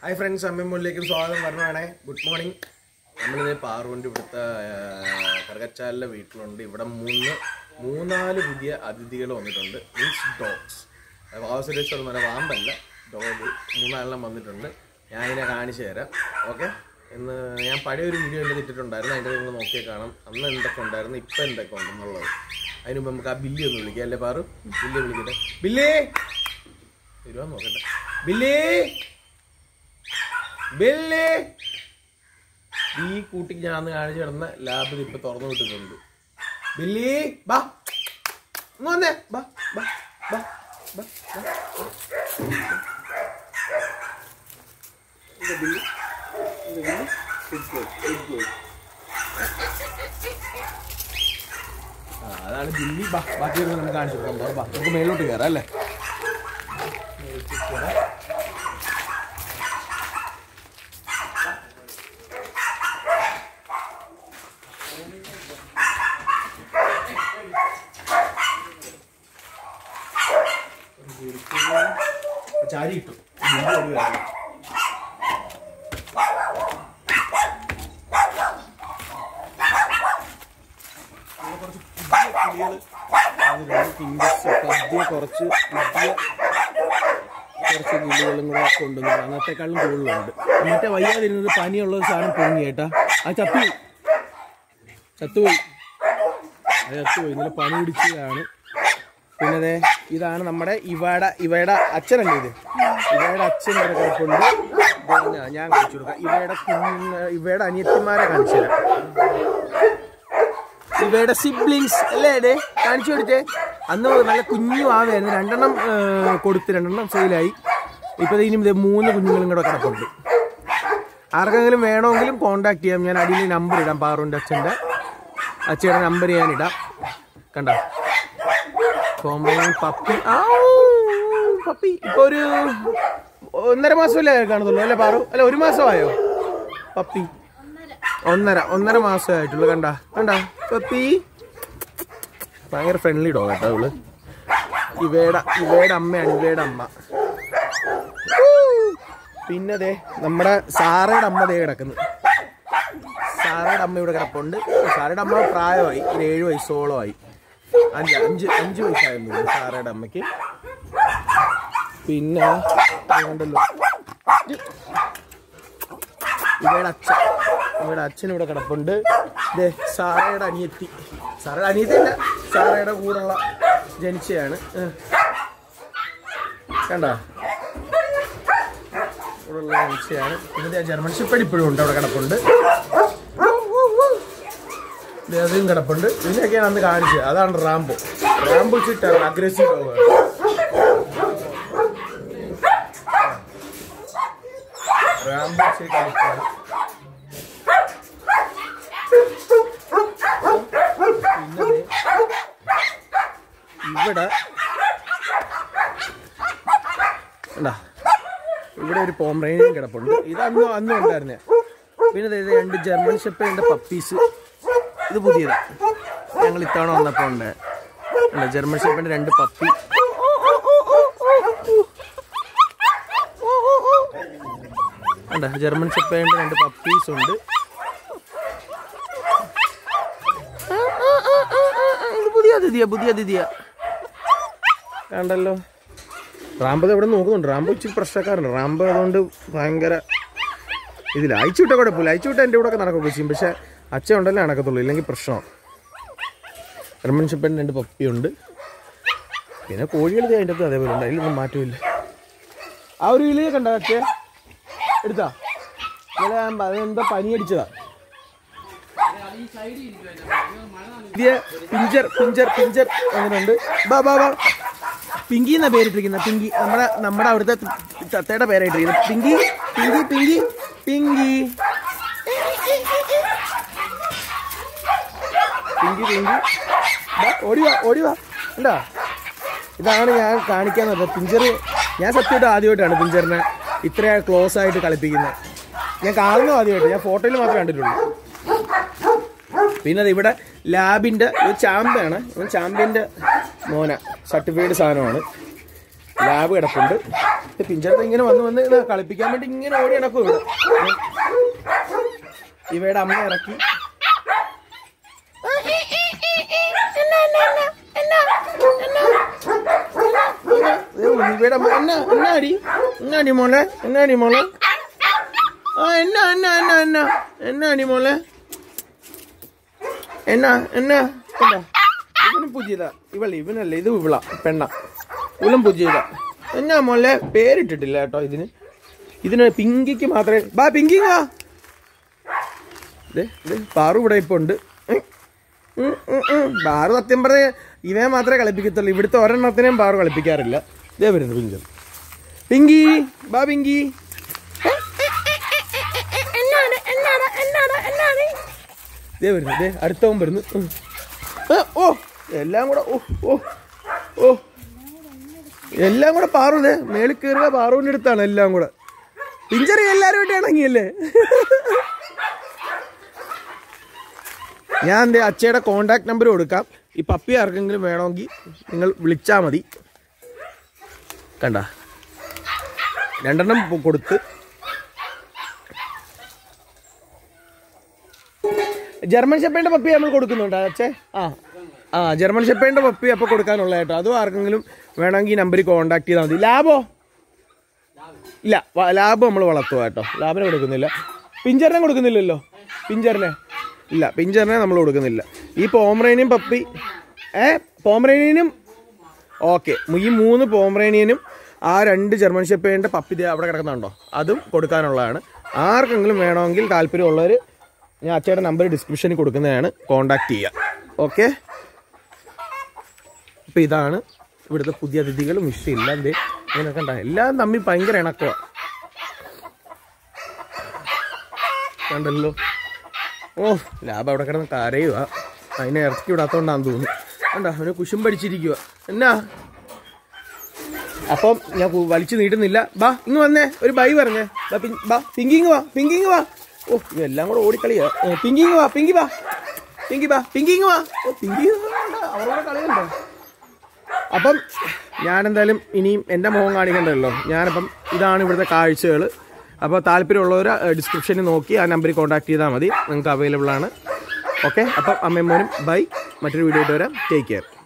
Hi friends അമ്മമ്മൂലിലേക്ക് സ്വാഗതം പറഞ്ഞാണേ good morning നമ്മളിത് പാറുവിൻ്റെ ഇവിടുത്തെ കറുകച്ചാലിലെ വീട്ടിലുണ്ട് ഇവിടെ മൂന്ന് മൂന്നാല് പുതിയ അതിഥികൾ വന്നിട്ടുണ്ട് മീൻസ് ഡോഗ്സ് വാസുരേശ്വരം എന്ന് പറഞ്ഞാൽ വാമ്പല്ല ഡോഗ് മൂന്നാലെണ്ണം വന്നിട്ടുണ്ട് ഞാൻ ഇതിനെ കാണിച്ചു തരാം ഓക്കെ ഇന്ന് ഞാൻ പഴയ ഒരു വീഡിയോ എൻ്റെ ഇട്ടിട്ടുണ്ടായിരുന്നു അതിൻ്റെ നിങ്ങൾ നോക്കിയാൽ കാണാം അന്ന് എന്തൊക്കെ ഉണ്ടായിരുന്നു ഇപ്പം എന്തൊക്കെ ഉണ്ടെന്നുള്ളത് അതിന് മുമ്പ് നമുക്ക് ആ ബില്ലി ഒന്ന് വിളിക്കാം അല്ലേ പാറു ബില്ലി വിളിക്കട്ടെ ബില്ലി വരുവാൻ നോക്കട്ടെ ബില്ലി ബില്ലി ഈ കൂട്ടിക്ക് ഞാൻ അന്ന് കാണിച്ചു കിടന്ന ലാബിൽ ഇപ്പൊ തുറന്നു വിട്ടിട്ടുണ്ട് ബില്ലി ബാ ഇങ്ങ് വന്നേ ബാ ബാ ബാ ബാ ബാ. ഇത് ബില്ലി ഇത് Billy Good boy, good boy. ആ അതാണ് ബില്ലി ബാ ബാക്കി വരുന്നത് നമുക്ക് കാണിച്ചു കൊടുക്കാം ബാ, ബാ നമുക്ക് മേലോട്ട് കയറാം അല്ലേ മേലോട്ട് കയറാം ചാരി ഇട്ടു ബില്ലി ഓടി വരണം പുതിയ കുറച്ച് പുതിയ കുറച്ച് കിളികളും കൂടെ കൊണ്ടുവന്നു അന്നത്തെക്കാളും കൂടുതലുണ്ട് മറ്റേ വയ്യാതിരുന്നത് പനിയുള്ള ഒരു സാധനം പൊങ്ങി കേട്ടാ അത് ചത്തുപോയി ചത്തുപോയി അത് ചത്തുപോയി ഇന്നലെ പനി പിടിച്ചതാണ് പിന്നെ ദേ ഇതാണ് നമ്മുടെ ഇവയുടെ ഇവയുടെ അച്ഛനല്ലേ ഇത് ഇവയുടെ അച്ഛൻ ഇവിടെ കിടപ്പുണ്ട് പിന്നെ ഞാൻ കാണിച്ചു കൊടുക്കാം ഇവയുടെ കുഞ്ഞ് ഇവയുടെ അനിയത്തിമാരെ കാണിച്ചു തരാം ഇവയുടെ സിബ്ലിങ്സ് അല്ലേ ഡേ കാണിച്ചു കൊടുത്തേ അന്ന് നല്ല കുഞ്ഞു ആവായിരുന്നു രണ്ടെണ്ണം ഏർ, കൊടുത്ത് രണ്ടെണ്ണം സെയിലായി ഇപ്പൊ ദേ ഇനി ദേ മൂന്ന് കുഞ്ഞുങ്ങളും കൂടെ കിടപ്പുണ്ട് ആർക്കെങ്കിലും വേണമെങ്കിലും കോണ്ടാക്ട് ചെയ്യാം ഞാൻ അടിയിൽ നമ്പർ ഇടാം പാറുവിന്റെ അച്ഛന്റെ അച്ഛയുടെ നമ്പർ ഞാൻ ഇടാം കണ്ട കോമ്പൈൻ പപ്പി ആ പപ്പി ഇപ്പൊ ഒരു ഒന്നര മാസമല്ലേ കാണത്തുള്ളൂ അല്ലേ പാറു അല്ല ഒരു മാസമായോ പപ്പി ഒന്നര ഒന്നര മാസമേ ആയിട്ടുള്ളൂ കണ്ട കണ്ട പപ്പി ഭയങ്കര ഫ്രണ്ട്ലി ഡോഗ് കേട്ടോ അവള് ഇവയുടെ ഇവയുടെ അമ്മയാണ് ഇവയുടെ അമ്മ പിന്നെ ദേ നമ്മുടെ സാറയുടെ അമ്മ ദേ കിടക്കുന്നു സാറയുടെ അമ്മ ഇവിടെ കിടപ്പുണ്ട് സാറയുടെ അമ്മ പ്രായമായി ഒരു ഏഴ് വയസ്സോളമായി അഞ്ച് അഞ്ച് അഞ്ച് വയസ്സായിരുന്നു തോന്നുന്നു സാറയുടെ അമ്മയ്ക്ക് പിന്നെ ഉണ്ടല്ലോ ഇവയുടെ അച്ഛൻ ഇവയുടെ അച്ഛൻ ഇവിടെ കിടപ്പുണ്ട് ദേ സാറയുടെ അനിയത്തി സാറയുടെ അനിയത്തി അല്ല സാറയുടെ കൂടെയുള്ള ജനിച്ചയാണ് ഏഹ്. കണ്ട കൂടെയുള്ള ജനിച്ചയാണ് പിന്നെ ദേ ജർമ്മൻ ഷിപ്പടി ഇപ്പോഴും ഉണ്ട് അവിടെ കിടപ്പുണ്ട് ദേ അതും കിടപ്പുണ്ട് ഇതിനൊക്കെയാണ് അന്ന് കാണിച്ചത് അതാണ് റാംബോ റാംബോ ചിട്ടാണ് അഗ്രസീവ് ഡോഗാണ് റാംബോ ചിട്ടാണ് പിന്നെ ദേ ഇവിടെ കണ്ടാ ഇവിടെ ഒരു പോംറേനിയും കിടപ്പുണ്ട് ഇത് അന്ന് അന്നും ഉണ്ടായിരുന്നേ പിന്നെ ദേ ഇത് രണ്ട് ജർമ്മൻ ഷെപ്പേന്റെ പപ്പീസ് ഇത് പുതിയതാ ഞങ്ങൾ ഇത്തവണ വന്നപ്പോ ഉണ്ട് അല്ല ജർമ്മൻ ഷെപ്പേന്റെ രണ്ട് പപ്പി കണ്ട ജർമ്മൻ ഷെപ്പേന്റെ രണ്ട് പപ്പീസ് ഉണ്ട് ഇത് പുതിയ അതിഥിയ പുതിയ അതിഥിയ കണ്ടല്ലോ റാംബോ എവിടെ നോക്കുന്നുണ്ട് റാംബോ ഇച്ചിരി പ്രശ്നക്കാരുണ്ട് റാംബോ അതുകൊണ്ട് ഭയങ്കര ഇതില്ല അയച്ചു വിട്ടാൽ കുഴപ്പമില്ല അയച്ചു വിട്ടാൽ എൻ്റെ കൂടെ ഒക്കെ നടക്കുകയൊക്കെ ചെയ്യും പക്ഷെ അച്ഛൻ ഉണ്ടല്ലേ നടക്കത്തുള്ളൂ ഇല്ലെങ്കിൽ പ്രശ്നമാണ് ജർമ്മൻ ഷിപ്പൻ രണ്ട് പപ്പിയുണ്ട് പിന്നെ കോഴികൾ ദേ അതിൻ്റെ അകത്ത് അതേപോലെ ഉണ്ട് അതിലൊന്നും മാറ്റമില്ല ആ ഒരു ഇലയെ കണ്ട അച്ഛേ എടുത്താ ഇന്നലെ ഞാൻ പ- അതെന്താ പനി അടിച്ചതാ പുതിയ പിഞ്ചർ പിഞ്ചർ പിഞ്ചർ അങ്ങനെയുണ്ട് ബാ ബാ ബാ പിങ്കി എന്നാ പേരിട്ടിരിക്കുന്നത് പിങ്കി നമ്മുടെ നമ്മുടെ അവിടുത്തെ തത്തയുടെ പേരായിട്ടിരിക്കുന്നത് പിങ്കി പിങ്കി പിങ്കി പിങ്കി പിങ്കി പിങ്കി ദാ, ഓടി വാ ഓടി വാ കണ്ടാ ഇതാണ് ഞാൻ കാണിക്കാൻ നോക്കുക പിഞ്ചർ ഞാൻ സത്യമായിട്ട് ആദ്യമായിട്ടാണ് പിഞ്ചറിനെ ഇത്ര ക്ലോസ് ആയിട്ട് കളിപ്പിക്കുന്നത് ഞാൻ കാണുന്നത് ആദ്യമായിട്ട് ഞാൻ ഫോട്ടോയിൽ മാത്രമേ കണ്ടിട്ടുള്ളൂ പിന്നെ അത് ഇവിടെ ലാബിന്റെ ഒരു ചാമ്പ്യാണ് ഇവൻ ചാമ്പ്യന്റെ മോന സർട്ടിഫൈഡ് സാധനമാണ് ലാബ് കിടപ്പുണ്ട് പിഞ്ചറത്ത് ഇങ്ങനെ വന്ന് വന്ന് ഇത് കളിപ്പിക്കാൻ വേണ്ടി ഇങ്ങനെ ഓടി നടക്കും ഇവിടെ ഇവയുടെ അമ്മ ഇറക്കി ഇവയുടെ അമ്മ എന്നാ എന്നാടി എന്നാടി മോളെ എന്നാടി മോളെ ആ എന്നാ എന്നാ എന്നാ എന്നാ എന്നാടി മോളെ എന്നാ എന്നാ എന്താ ഇവനും പുതിയതാ ഇവള ഇവനല്ല ഇത് ഇവള പെണ്ണ ഇവളും പുതിയതാ എന്നാ മോളെ പേരിട്ടിട്ടില്ല കേട്ടോ ഇതിന് ഇതിന് പിങ്കിക്ക് മാത്രമേ ബാ പിങ്കി വാ ദേ, ദേ, പാറു ഇവിടെ ഇപ്പൊ ഉണ്ട് ഉം, ഉം, ഉം, ഉം. പാറു സത്യം പറഞ്ഞ ഇവയെ മാത്രമേ കളിപ്പിക്കത്തുള്ളൂ ഇവിടുത്തെ ഒരെണ്ണത്തിനെയും പാറു കളിപ്പിക്കാറില്ല ഇതേ വരുന്നു പിങ്കി പിങ്കി ബാ പിങ്കി ദേ വരുന്നു ദേ അടുത്തവൻ വരുന്നു ഉം. ഏ, ഓ എല്ലാം കൂടെ ഓ ഓ ഓ എല്ലാം കൂടെ പാറു ദേ മേളിൽ കയറുക പാറുവിൻ്റെ അടുത്താണ് എല്ലാം കൂടെ പിഞ്ചറി എല്ലാവരും ആയിട്ട് ഇണങ്ങിയല്ലേ ഞാൻ എൻ്റെ അച്ഛയുടെ കോണ്ടാക്ട് നമ്പർ കൊടുക്കാം ഈ പപ്പി ആർക്കെങ്കിലും വേണമെങ്കിൽ നിങ്ങൾ വിളിച്ചാൽ മതി കണ്ട രണ്ടെണ്ണം പൊ- കൊടുത്ത് ജർമ്മൻ ഷെപ്പേൻ്റെ പപ്പി നമ്മൾ കൊടുക്കുന്നുണ്ട് അച്ഛേ ആ ആ ജർമ്മൻ ഷെപ്പേൻ്റെ പപ്പി അപ്പോൾ കൊടുക്കാനുള്ള കേട്ടോ അതും ആർക്കെങ്കിലും വേണമെങ്കിൽ ഈ നമ്പറിൽ കോണ്ടാക്ട് ചെയ്താൽ മതി ലാബോ ഇല്ല വ- ലാബ് നമ്മൾ വളർത്തുക കേട്ടോ ലാബിനെ കൊടുക്കുന്നില്ല പിഞ്ചറിനെ കൊടുക്കുന്നില്ലല്ലോ പിഞ്ചറിനെ ഇല്ല പിഞ്ചറിനെ നമ്മൾ കൊടുക്കുന്നില്ല ഈ പോമറേനിയൻ പപ്പി ഏ പോമറേനിയനും ഓക്കെ ഈ മൂന്ന് പോമറേനിയനും ആ രണ്ട് ജർമ്മൻ ഷെപ്പേൻ്റെ പപ്പി ദേ അവിടെ കിടക്കുന്നുണ്ടോ അതും കൊടുക്കാനുള്ളതാണ് ആർക്കെങ്കിലും വേണമെങ്കിൽ താല്പര്യമുള്ളവർ ഞാൻ അച്ഛയുടെ നമ്പർ ഡിസ്ക്രിപ്ഷനിൽ കൊടുക്കുന്നതാണ് കോണ്ടാക്ട് ചെയ്യുക ഓക്കെ അപ്പോൾ ഇതാണ് ഇവിടുത്തെ പുതിയ അതിഥികളും വിഷയമില്ല എന്തേ ഇങ്ങനെ കണ്ട എല്ലാം തമ്മിൽ ഭയങ്കര ഇണക്കമാണ് കണ്ടല്ലോ ഓ ലാബ് അവിടെ കിടന്ന് കരയുക അതിനെ ഇറക്കി വിടാത്തോണ്ടാന്ന് തോന്നുന്നു കണ്ട അവന് കുശും പഠിച്ചിരിക്കുക എന്നാ അപ്പം ഞാൻ കു- വലിച്ചു നീട്ടുന്നില്ല ബാ ഇങ്ങ് വന്നേ ഒരു ബൈ പറഞ്ഞേ ബാ പിങ്- ബാ പിങ്കിങ് വാ പിങ്കിങ് വാ ഓ ഇതെല്ലാം കൂടെ ഓടിക്കളിയാ ഏ, പിങ്കിങ് വാ പിങ്കി വാ പിങ്കി ബാ പിങ്കിങ് വാ ഓ പിങ്കി അവരോട് കളിയുണ്ടോ അപ്പം ഞാനെന്തായാലും ഇനിയും എൻ്റെ മുഖം കാണിക്കണ്ടല്ലോ ഞാനപ്പം ഇതാണ് ഇവിടുത്തെ കാഴ്ചകൾ അപ്പോൾ താല്പര്യമുള്ളവർ ഡിസ്ക്രിപ്ഷനിൽ നോക്കി ആ നമ്പറിൽ കോൺടാക്ട് ചെയ്താൽ മതി നിങ്ങൾക്ക് അവൈലബിൾ ആണ് ഓക്കെ അപ്പം അമ്മയും മോനും ബൈ മറ്റൊരു വീഡിയോ ആയിട്ട് വരാം ടേക്ക് കെയർ